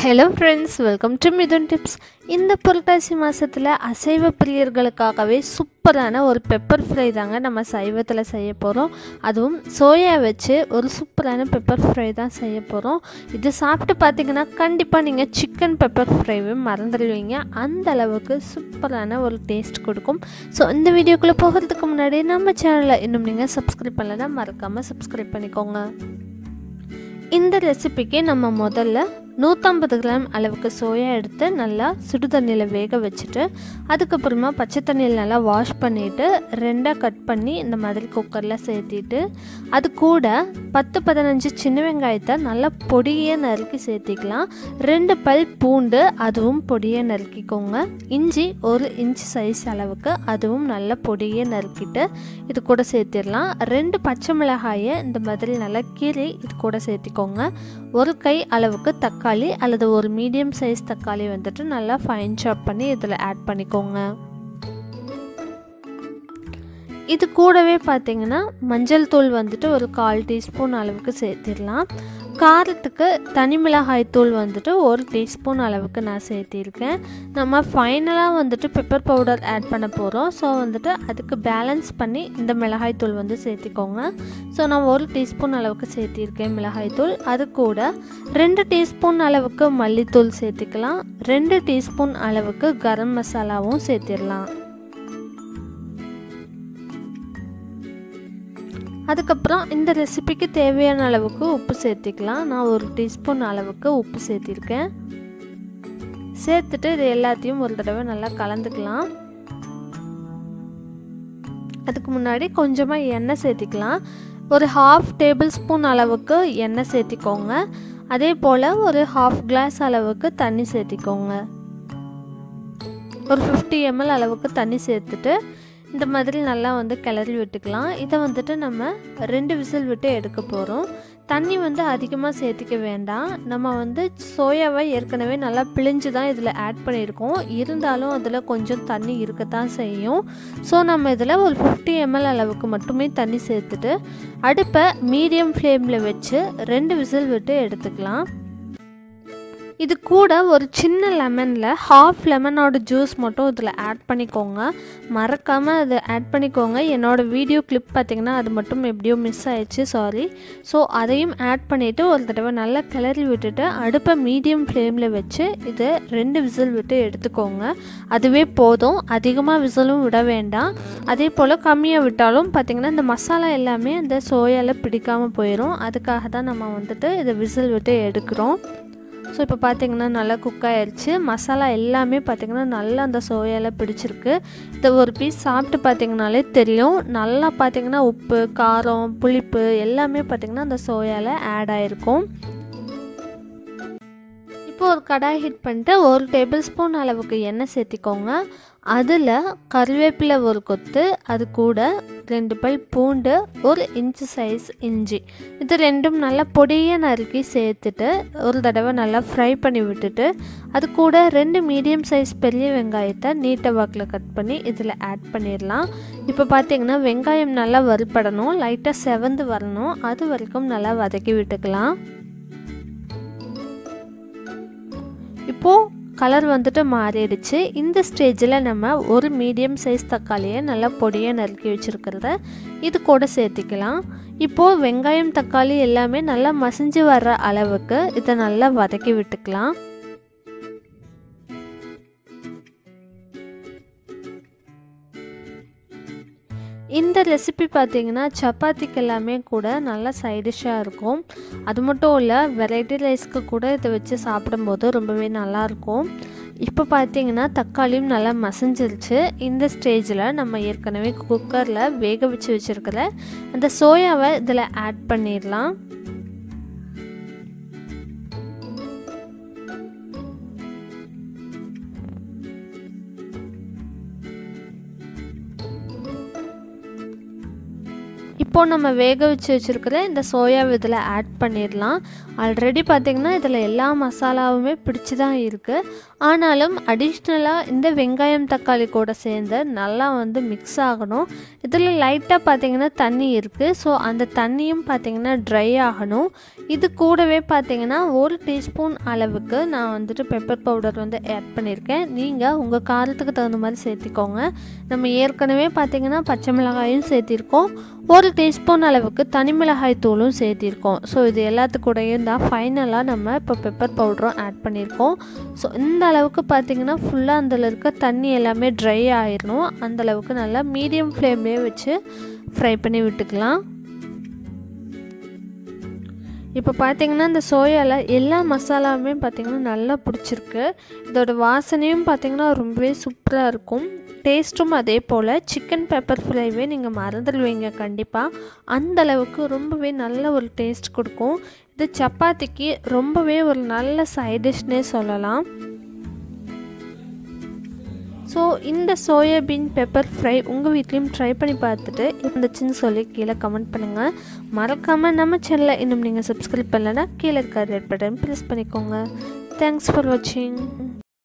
hello friends welcome to Mithun tips இந்த புரட்டாசி மாதத்தில் அசைவ பிரியர்களுக்காகவே சூப்பரான ஒரு பெப்பர் ஃப்ரை தாங்க நம்ம சைவத்தில் செய்ய போகிறோம் அதுவும் சோயா வச்சு ஒரு சூப்பரான பெப்பர் ஃப்ரை தான் செய்ய போகிறோம் இது சாப்பிட்டு பார்த்தீங்கன்னா கண்டிப்பாக நீங்கள் சிக்கன் பெப்பர் ஃப்ரைவே மறந்துடுவீங்க அந்த அளவுக்கு சூப்பரான ஒரு டேஸ்ட் கொடுக்கும் ஸோ இந்த வீடியோக்குள்ளே போகிறதுக்கு முன்னாடி நம்ம சேனலை இன்னும் நீங்கள் சப்ஸ்கிரைப் பண்ணலைன்னா மறக்காமல் சப்ஸ்கிரைப் பண்ணிக்கோங்க இந்த ரெசிபிக்கு நம்ம முதல்ல நூற்றம்பது கிராம் அளவுக்கு சோயா எடுத்து நல்லா சுடு தண்ணியில் வேக வச்சுட்டு அதுக்கப்புறமா பச்சை தண்ணியில் நல்லா வாஷ் பண்ணிவிட்டு ரெண்டாக கட் பண்ணி இந்த மாதிரி குக்கரில் சேர்த்திட்டு அது கூட பத்து பதினஞ்சு சின்ன வெங்காயத்தை நல்லா பொடியே நறுக்கி சேர்த்திக்கலாம் ரெண்டு பல் பூண்டு அதுவும் பொடியே நறுக்கிக்கோங்க இஞ்சி ஒரு இன்ச் சைஸ் அளவுக்கு அதுவும் நல்லா பொடியே நறுக்கிட்டு இது கூட சேர்த்திடலாம் ரெண்டு பச்சை மிளகாயை இந்த மாதிரி நல்லா கீறி இது கூட சேர்த்திக்கோங்க ஒரு கை அளவுக்கு தக்காளி அல்லது ஒரு மீடியம் சைஸ் தக்காளி வந்துட்டு நல்லா ஃபைன் சாப் பண்ணி இதில் ஆட் பண்ணிக்கோங்க இது கூடவே பார்த்தீங்கன்னா மஞ்சள் தூள் வந்துட்டு ஒரு கால் டீஸ்பூன் அளவுக்கு சேர்த்திடலாம் காரத்துக்கு தனி மிளகாய் தூள் வந்துட்டு ஒரு டீஸ்பூன் அளவுக்கு நான் சேர்த்திருக்கேன் நம்ம ஃபைனலாக வந்துட்டு பெப்பர் பவுடர் ஆட் பண்ண போகிறோம் ஸோ வந்துட்டு அதுக்கு பேலன்ஸ் பண்ணி இந்த மிளகாய் தூள் வந்து சேர்த்திக்கோங்க ஸோ நான் ஒரு டீஸ்பூன் அளவுக்கு சேர்த்திருக்கேன் மிளகாய் தூள் அது கூட ரெண்டு டீஸ்பூன் அளவுக்கு மல்லித்தூள் சேர்த்திக்கலாம் ரெண்டு டீஸ்பூன் அளவுக்கு கரம் மசாலாவும் சேர்த்திடலாம் அதுக்கப்புறம் இந்த ரெசிபிக்கு தேவையான அளவுக்கு உப்பு சேர்த்திக்கலாம் நான் ஒரு டீஸ்பூன் அளவுக்கு உப்பு சேர்த்திருக்கேன் சேர்த்துட்டு இது எல்லாத்தையும் ஒரு தடவை நல்லா கலந்துக்கலாம் அதுக்கு முன்னாடி கொஞ்சமாக எண்ணெய் சேர்த்திக்கலாம் ஒரு ஹாஃப் டேபிள் ஸ்பூன் அளவுக்கு எண்ணெய் சேர்த்திக்கோங்க அதே போல் ஒரு ஹாஃப் கிளாஸ் அளவுக்கு தண்ணி சேர்த்திக்கோங்க ஒரு ஃபிஃப்டி எம்எல் அளவுக்கு தண்ணி சேர்த்துட்டு இந்த மாதிரி நல்லா வந்து கிளறி விட்டுக்கலாம் இதை வந்துட்டு நம்ம ரெண்டு விசில் விட்டு எடுக்க போகிறோம் தண்ணி வந்து அதிகமாக சேர்த்திக்க வேண்டாம் நம்ம வந்து சோயாவை ஏற்கனவே நல்லா பிழிஞ்சு தான் இதில் ஆட் பண்ணியிருக்கோம் இருந்தாலும் அதில் கொஞ்சம் தண்ணி இருக்கத்தான் செய்யும் ஸோ நம்ம இதில் ஒரு ஃபிஃப்டி எம்எல் அளவுக்கு மட்டுமே தண்ணி சேர்த்துட்டு அடுப்பை மீடியம் ஃப்ளேமில் வச்சு ரெண்டு விசில் விட்டு எடுத்துக்கலாம் இது கூட ஒரு சின்ன லெமனில் ஹாஃப் லெமனோட ஜூஸ் மட்டும் இதில் ஆட் பண்ணிக்கோங்க மறக்காமல் அதை ஆட் பண்ணிக்கோங்க என்னோடய வீடியோ கிளிப் பார்த்திங்கன்னா அது மட்டும் எப்படியோ மிஸ் ஆயிடுச்சு சாரி ஸோ அதையும் ஆட் பண்ணிவிட்டு ஒரு தடவை நல்லா கிளறி விட்டுட்டு அடுப்பை மீடியம் ஃப்ளேமில் வச்சு இது ரெண்டு விசில் விட்டு எடுத்துக்கோங்க அதுவே போதும் அதிகமாக விசிலும் விட வேண்டாம் அதே போல் கம்மியாக விட்டாலும் பார்த்திங்கன்னா இந்த மசாலா எல்லாமே அந்த சோயாவில் பிடிக்காமல் போயிடும் அதுக்காக தான் நம்ம வந்துட்டு இதை விசில் விட்டு எடுக்கிறோம் ஸோ இப்போ பார்த்தீங்கன்னா நல்லா குக் ஆயிடுச்சு மசாலா எல்லாமே பார்த்திங்கன்னா நல்லா அந்த சோயாவில் பிடிச்சிருக்கு இந்த ஒரு பீஸ் சாப்பிட்டு பார்த்திங்கனாலே தெரியும் நல்லா பார்த்திங்கன்னா உப்பு காரம் புளிப்பு எல்லாமே பார்த்திங்கன்னா அந்த சோயாவில் ஆட் ஆகிருக்கும் இப்போ ஒரு கடாய் ஹீட் பண்ணிட்டு ஒரு டேபிள் ஸ்பூன் அளவுக்கு எண்ணெய் சேர்த்திக்கோங்க அதில் கருவேப்பிலை ஒரு கொத்து அது கூட ரெண்டு பல் பூண்டு ஒரு இன்ச்சு சைஸ் இஞ்சி இது ரெண்டும் நல்லா பொடியை நறுக்கி சேர்த்துட்டு ஒரு தடவை நல்லா ஃப்ரை பண்ணி விட்டுட்டு அது கூட ரெண்டு மீடியம் சைஸ் பெரிய வெங்காயத்தை நீட்டை வாக்கில் கட் பண்ணி இதில் ஆட் பண்ணிடலாம் இப்போ பார்த்தீங்கன்னா வெங்காயம் நல்லா வறுப்படணும் லைட்டாக செவந்து வரணும் அது வரைக்கும் நல்லா வதக்கி விட்டுக்கலாம் இப்போது கலர் வந்துட்டு மாறிடுச்சு இந்த ஸ்டேஜில் நம்ம ஒரு மீடியம் சைஸ் தக்காளியை நல்லா பொடியாக நறுக்கி வச்சுருக்கிறத இது கூட சேர்த்திக்கலாம் இப்போது வெங்காயம் தக்காளி எல்லாமே நல்லா மசிஞ்சு வர்ற அளவுக்கு இதை நல்லா வதக்கி விட்டுக்கலாம் இந்த ரெசிபி பார்த்தீங்கன்னா சப்பாத்திக்கு எல்லாமே கூட நல்லா சைடிஷ்ஷாக இருக்கும் அது மட்டும் இல்லை வெரைட்டி ரைஸ்க்கு கூட இதை வச்சு சாப்பிடும்போது ரொம்பவே நல்லாயிருக்கும் இப்போ பார்த்தீங்கன்னா தக்காளியும் நல்லா மசிஞ்சிருச்சு இந்த ஸ்டேஜில் நம்ம ஏற்கனவே குக்கரில் வேக வச்சு வச்சுருக்கிற அந்த சோயாவை இதில் ஆட் பண்ணிடலாம் இப்போது நம்ம வேக வச்சு வச்சுருக்கிற இந்த சோயா இதில் ஆட் பண்ணிடலாம் ஆல்ரெடி பார்த்திங்கன்னா இதில் எல்லா மசாலாவுமே பிடிச்சி தான் இருக்குது ஆனாலும் அடிஷ்னலாக இந்த வெங்காயம் தக்காளி கூட சேர்ந்து நல்லா வந்து மிக்ஸ் ஆகணும் இதில் லைட்டாக பார்த்திங்கன்னா தண்ணி இருக்குது ஸோ அந்த தண்ணியும் பார்த்திங்கன்னா ட்ரை ஆகணும் இது கூடவே பார்த்திங்கன்னா ஒரு டீஸ்பூன் அளவுக்கு நான் வந்துட்டு பெப்பர் பவுடர் வந்து ஆட் பண்ணியிருக்கேன் நீங்கள் உங்கள் காரத்துக்கு தகுந்த மாதிரி சேர்த்திக்கோங்க நம்ம ஏற்கனவே பார்த்திங்கன்னா பச்சை மிளகாயும் சேர்த்திருக்கோம் ஒரு டீஸ்பூன் அளவுக்கு தனி மிளகாய் தூளும் சேர்த்திருக்கோம் ஸோ இது எல்லாத்துக்கூடையும் தான் ஃபைனலாக நம்ம இப்போ பெப்பர் பவுடரும் ஆட் பண்ணியிருக்கோம் ஸோ இந்த அளவுக்கு பார்த்திங்கன்னா ஃபுல்லாக அதில் இருக்க தண்ணி எல்லாமே ட்ரை ஆயிடணும் அந்தளவுக்கு நல்லா மீடியம் ஃப்ளேம்லேயே வச்சு ஃப்ரை பண்ணி விட்டுக்கலாம் இப்போ பார்த்தீங்கன்னா இந்த சோயாவில் எல்லா மசாலாவுமே பார்த்திங்கன்னா நல்லா பிடிச்சிருக்கு இதோட வாசனையும் பார்த்திங்கன்னா ரொம்பவே சூப்பராக இருக்கும் டேஸ்ட்டும் அதே போல் சிக்கன் பெப்பர் ஃப்ரைவே நீங்கள் மறந்துடுவீங்க கண்டிப்பாக அந்த அளவுக்கு ரொம்பவே நல்ல ஒரு டேஸ்ட் கொடுக்கும் இது சப்பாத்திக்கு ரொம்பவே ஒரு நல்ல சைட் டிஷ்னே சொல்லலாம் ஸோ இந்த சோயாபீன் பெப்பர் ஃப்ரை உங்கள் வீட்லேயும் ட்ரை பண்ணி பார்த்துட்டு இருந்துச்சுன்னு சொல்லி கீழே கமெண்ட் பண்ணுங்கள் மறக்காமல் நம்ம சேனலை இன்னும் நீங்கள் சப்ஸ்கிரைப் பண்ணலைன்னா கீழே இருக்க ரெட் பட்டன் ப்ரெஸ் பண்ணிக்கோங்க தேங்க்ஸ் ஃபார் வாட்சிங்